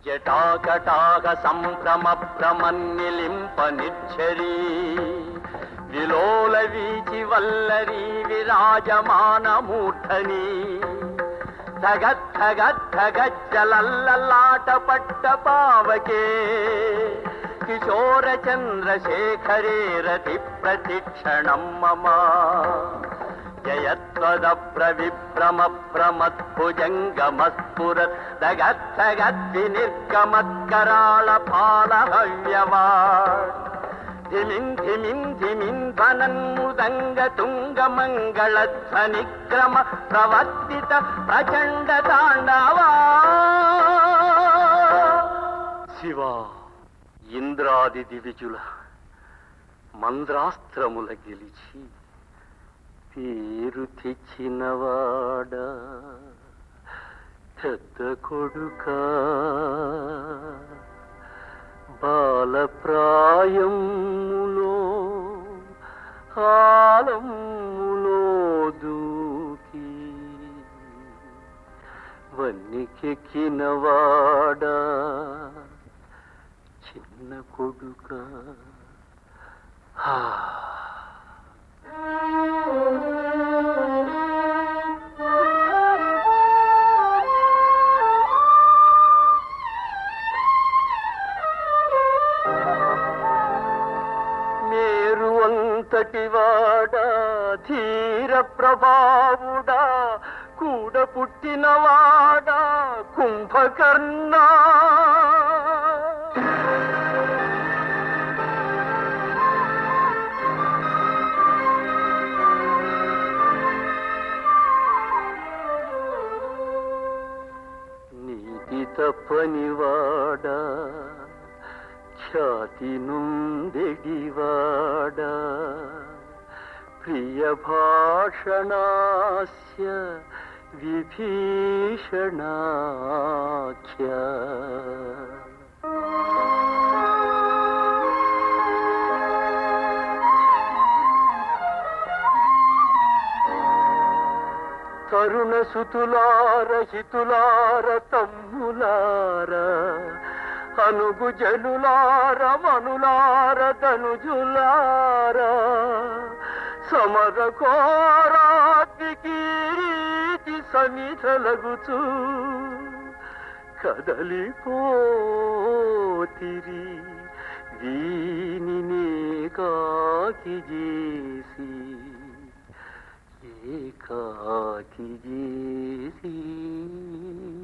జటాకటాక సంభ్రమ భ్రమన్నిలింప నిచ్చరీ విలోల వీచి వల్లరీ విరాజమాన మూర్ధని ధగద్ధగద్ధగజ్జలల్లలాట పట్ట పావకే కిశోర చంద్రశేఖరే రతి ప్రతిక్షణం మమ జయత్వద ప్రవిభ్రమ ప్రమద్భుజంగమస్ఫురత్ దగద్ధగద్ది నిర్గమత్కరాళ పాలహవ్యవా ధిమిం ధిమిం ధిమిం ధనన్ముదంగ తుంగ మంగళ ధ్వనిక్రమ ప్రవర్తిత ప్రచండ తాండవా శివ ఇంద్రాది దివిజుల మంద్రాస్త్రముల గెలిచి పేరు తెచ్చినవాడా పెద్ద కొడుకా బాలప్రాయములో ఆలములో దూకి వన్నికెక్కినవాడా చిన్న కొడుక మేరు అంతటి వాడా ధీర ప్రభావుడా కూడ పుట్టినవాడా కుంభకర్ణా నీతి తప్పనివాడా ఖ్యాతి నుండెడివాడా ప్రియ భాషణాస్య విభీషణాఖ్య తరుణ సుతులార హితులార తమ్ములార అనుగు జనులార మనులార ధనుజులార సమర కోరాతికి సమిధలగుచు కదలిపోతిరి దీనినే కాకి చేసి ఏకాకి చేసి